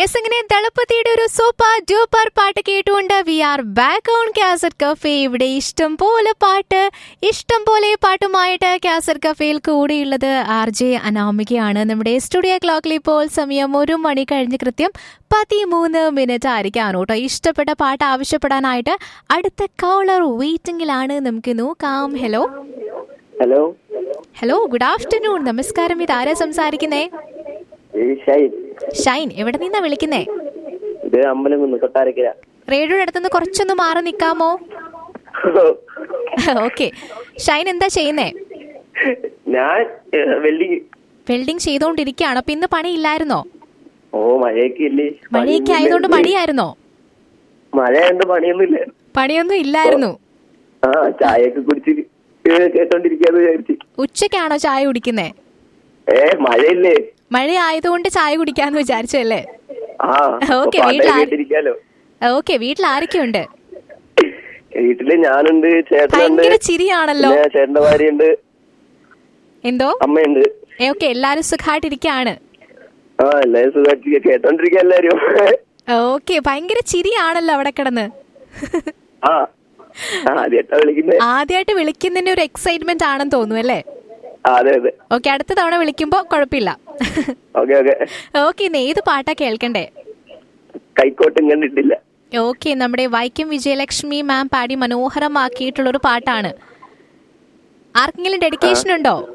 yes ഇങ്ങനെ ദളപതിയുടെ ഒരു super duper പാട്ട് കേട്ടുകൊണ്ട് we are back on cassette cafe ഇവിടെ ഇഷ്ടം പോലെ പാട്ട് ഇഷ്ടം പോലെ പാട്ടുമായിട്ട് കാസറ്റ് കഫേയിൽ കൂടെയുള്ളത് ആർ ജെ അനാമികയാണ് നമ്മുടെ സ്റ്റുഡിയോ ക്ലോക്കിൽ ഇപ്പോൾ സമയം ഒരു മണി കഴിഞ്ഞ് കൃത്യം പതിമൂന്ന് മിനിറ്റ് ആയിരിക്കാണ് കേട്ടോ ഇഷ്ടപ്പെട്ട പാട്ട് ആവശ്യപ്പെടാനായിട്ട് അടുത്ത കോളർ വെയിറ്റിംഗിലാണ് നമുക്ക് നോക്കാം hello hello hello good afternoon നമസ്കാരം ഇത് ആരാ സംസാരിക്കുന്നേ ഇത് ഷൈൻ ഷൈൻ എവിടെ നിന്നാ വിളിക്കുന്നേ ഇത് അമ്പലം കൊട്ടാരക്കര റേഡിയോയുടെ അടുത്തുനിന്ന് കുറച്ചൊന്ന് മാറി നിൽക്കാമോ ഓക്കെ ഷൈൻ എന്താ ചെയ്യുന്നേ ഞാൻ ഏഹ്, വെൽഡിങ് വെൽഡിംഗ് ചെയ്തുകൊണ്ടിരിക്കുകയാണ് അപ്പൊ ഇന്ന് പണിയില്ലായിരുന്നോ ഓ മഴയൊക്കെ ഇല്ലേ മഴയൊക്കെ ആയതുകൊണ്ട് മടിയായിരുന്നോ മഴയുണ്ട് പണിയൊന്നുമില്ല പണിയൊന്നും ഇല്ലായിരുന്നു ആ ചായയൊക്കെ കുടിച്ച് ഏഹ്, കേട്ടോണ്ടിരിക്കാന്ന് വിചാരിച്ചു ഉച്ചക്കാണോ ചായ കുടിക്കുന്നേ ഏ മഴയില്ലേ മഴ ആയതുകൊണ്ട് ചായ കുടിക്കാന്ന് വിചാരിച്ചു അല്ലേ ആ ഓക്കേ, അപ്പൊ പാട്ടൊക്കെ വീട്ടിൽ ആര്- കേട്ടിരിക്കാലോ ഓക്കെ വീട്ടിൽ ആരൊക്കെയുണ്ട് വീട്ടില് ഞാനുണ്ട് ചേട്ടനുണ്ട് ഭയങ്കര ചിരിയാണല്ലോ പിന്നെ ചേട്ടന്റെ ഭാര്യയുണ്ട് എന്തോ അമ്മയുണ്ട് ഓക്കെ എല്ലാരും സുഖമായിട്ടിരിക്കുകയാണ് ആ എല്ലാരും സുഖമായിട്ട് കേട്ടോണ്ടിരിക്കുക എല്ലാരും ഓക്കെ ഭയങ്കര ചിരിയാണല്ലോ അവിടെ കിടന്ന് ആ ആ ആദ്യമായിട്ടാ വിളിക്കുന്നേ ആദ്യമായിട്ട് വിളിക്കുന്നതിന്റെ ഒരു എക്സൈറ്റ്മെന്റ് ആണെന്ന് തോന്നുന്നു അല്ലേ ആ, അതെ അതെ ഓക്കെ അടുത്ത തവണ വിളിക്കുമ്പോ കുഴപ്പമില്ല ഓക്കെ ഓക്കെ ഓക്കെ ഇന്ന് ഏത് പാട്ടാ കേൾക്കണ്ടേ കൈക്കോട്ടും കണ്ടിട്ടില്ല ഓക്കെ നമ്മുടെ വൈക്കം വിജയലക്ഷ്മി മാം പാടി മനോഹരമാക്കിയിട്ടുള്ള ഒരു പാട്ടാണ് ആർക്കെങ്കിലും ഡെഡിക്കേഷൻ ഉണ്ടോ